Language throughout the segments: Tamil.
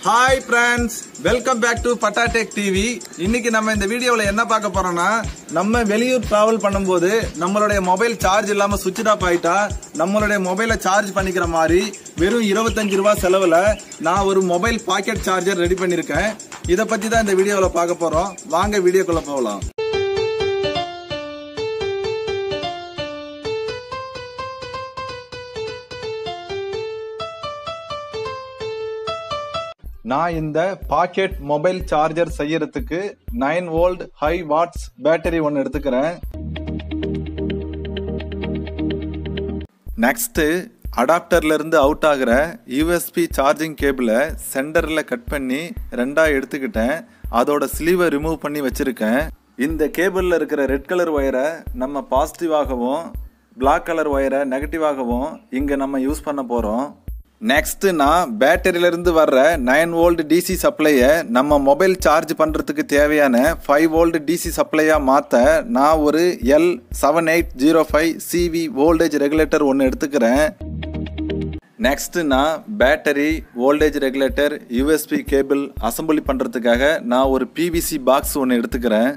hi friends welcome back to பட்டாடெக் டிவி இன்னைக்கு நம்ம இந்த வீடியோவில் என்ன பார்க்க போறோம்னா நம்ம வெளியூர் டிராவல் பண்ணும்போது நம்மளுடைய மொபைல் சார்ஜ் இல்லாம சுவிட்ச் ஆஃப் ஆயிட்டா நம்மளுடைய மொபைலை சார்ஜ் பண்ணிக்கிற மாதிரி வெறும் இருபத்தஞ்சு ரூபாய் செலவுல நான் ஒரு மொபைல் பாக்கெட் சார்ஜர் ரெடி பண்ணியிருக்கேன் இதை பத்தி தான் இந்த வீடியோவில் பார்க்க போறோம் வாங்க வீடியோக்குள்ள போகலாம் நான் இந்த பாக்கெட் மொபைல் சார்ஜர் செய்யறதுக்கு nine volt high watts battery ஒன்று எடுத்துக்கிறேன் நெக்ஸ்ட் அடாப்டர்ல இருந்து அவுட் ஆகிற யூஎஸ்பி சார்ஜிங் கேபிளை சென்டர்ல கட் பண்ணி ரெண்டா எடுத்துக்கிட்டேன் அதோட ஸ்லீவை ரிமூவ் பண்ணி வச்சிருக்கேன் இந்த கேபிள்ல இருக்கிற ரெட் கலர் ஒயரை நம்ம பாசிட்டிவாகவும் பிளாக் கலர் ஒயரை நெகட்டிவாகவும் இங்க நம்ம யூஸ் பண்ண போறோம் நெக்ஸ்ட் நான் பேட்டரியில இருந்து வர்ற நைன் வோல்ட் டிசி சப்ளையை நம்ம மொபைல் சார்ஜ் பண்றதுக்கு தேவையான ஃபைவ் வோல்ட் டிசி சப்ளையா மாத்த நான் ஒரு L seven eight zero five CV voltage regulator ஒன்று எடுத்துக்கிறேன் நெக்ஸ்ட் நான் battery voltage regulator USB cable assembly பண்றதுக்காக நான் ஒரு பிவிசி பாக்ஸ் ஒன்று எடுத்துக்கிறேன்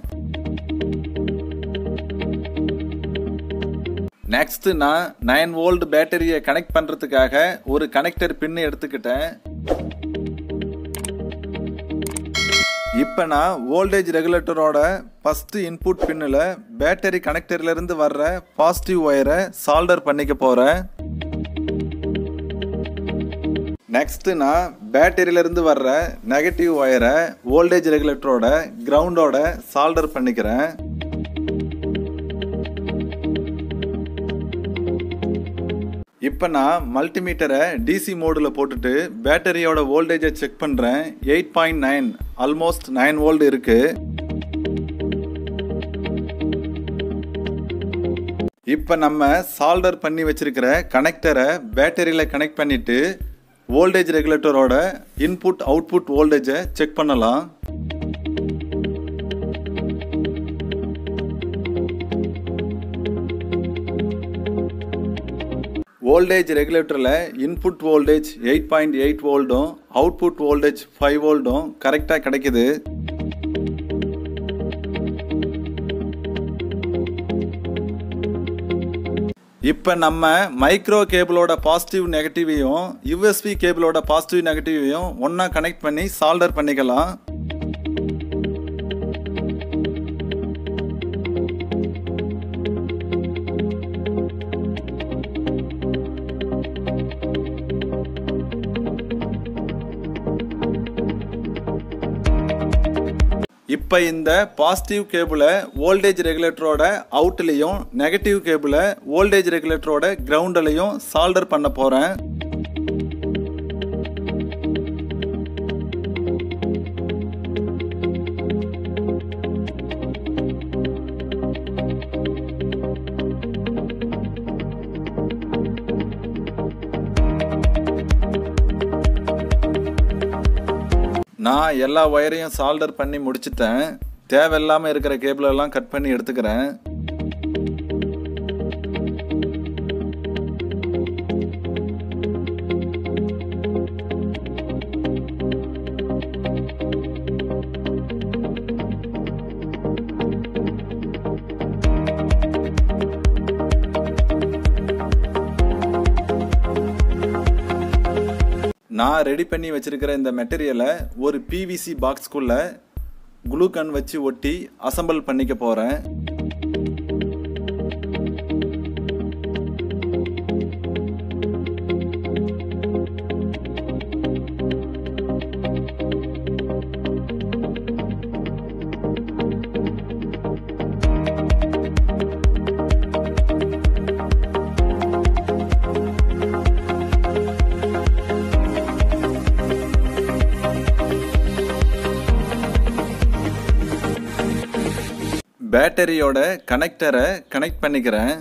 நெக்ஸ்ட் நான் நைன் வோல்ட் பேட்டரியை கனெக்ட் பண்றதுக்காக ஒரு கனெக்டர் பின்னு எடுத்துக்கிட்டேன் இப்போ நான் வோல்டேஜ் ரெகுலேட்டரோட ஃபர்ஸ்ட் இன்புட் பின்னில் பேட்டரி கனெக்டர்ல இருந்து வர்ற பாசிட்டிவ் ஒயரை சால்டர் பண்ணிக்க போறேன் நெக்ஸ்ட் நான் பேட்டரியில இருந்து வர்ற நெகட்டிவ் ஒயரை வோல்டேஜ் ரெகுலேட்டரோட கிரவுண்டோட சால்டர் பண்ணிக்கிறேன் இப்போ நான் மல்டிமீட்டரை டிசி மோடில் போட்டுட்டு பேட்டரியோட வோல்டேஜை செக் பண்ணுறேன் eight point nine almost nine volt இருக்கு இப்போ நம்ம சால்டர் பண்ணி வச்சிருக்கிற கனெக்டரை பேட்டரியில் கனெக்ட் பண்ணிட்டு வோல்டேஜ் ரெகுலேட்டரோட இன்புட் அவுட்புட் வோல்டேஜை செக் பண்ணலாம் வோல்டேஜ் ரெகுலேட்டரில் input voltage eight point eight வோல்டும் அவுட்புட் வோல்டேஜ் ஃபைவ் வோல்டும் கரெக்டாக கிடைக்குது இப்போ நம்ம மைக்ரோ கேபிளோட பாசிட்டிவ் நெகட்டிவையும் யூஎஸ்பி கேபிளோட பாசிட்டிவ் நெகட்டிவையும் ஒன்றா கனெக்ட் பண்ணி சால்டர் பண்ணிக்கலாம் இப்போ இந்த பாசிட்டிவ் கேபிளை வோல்டேஜ் ரெகுலேட்டரோட அவுட்லேயும் நெகட்டிவ் கேபிளை வோல்டேஜ் ரெகுலேட்டரோட கிரவுண்ட்லையும் சால்டர் பண்ண போகிறேன் நான் எல்லா ஒயரையும் சால்டர் பண்ணி முடிச்சிட்டேன் தேவையில்லாமல் இருக்கிற கேபிள் எல்லாம் கட் பண்ணி எடுத்துக்கிறேன் நான் ரெடி பண்ணி வச்சிருக்கிற இந்த மெட்டீரியலை ஒரு பிவிசி பாக்ஸ்க்குள்ள குளூகன் வச்சு ஒட்டி அசம்பிள் பண்ணிக்க போறேன் பேட்டரியோட கனெக்டரை கனெக்ட் பண்ணிக்கிறேன்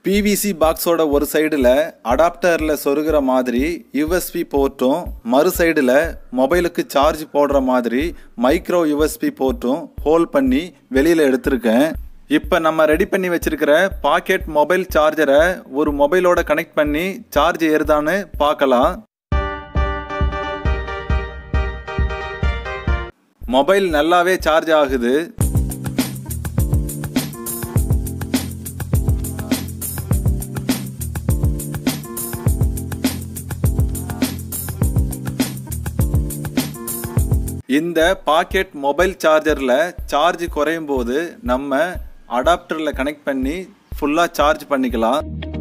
பிவிசி பாக்ஸோட ஒரு சைடில் அடாப்டரில் சொருகிற மாதிரி யூஎஸ்பி போர்ட்டும் மறு சைடில் மொபைலுக்கு சார்ஜ் போடுற மாதிரி மைக்ரோ யூஎஸ்பி போர்ட்டும் ஹோல் பண்ணி வெளியில் எடுத்திருக்கேன் இப்போ நம்ம ரெடி பண்ணி வச்சிருக்கிற பாக்கெட் மொபைல் சார்ஜரை ஒரு மொபைலோட கனெக்ட் பண்ணி சார்ஜ் ஏறுதான்னு பார்க்கலாம் மொபைல் நல்லாவே சார்ஜ் ஆகுது இந்த பாக்கெட் மொபைல் சார்ஜரில் சார்ஜ் குறையும் போது நம்ம அடாப்டரில் கனெக்ட் பண்ணி ஃபுல்லாக சார்ஜ் பண்ணிக்கலாம்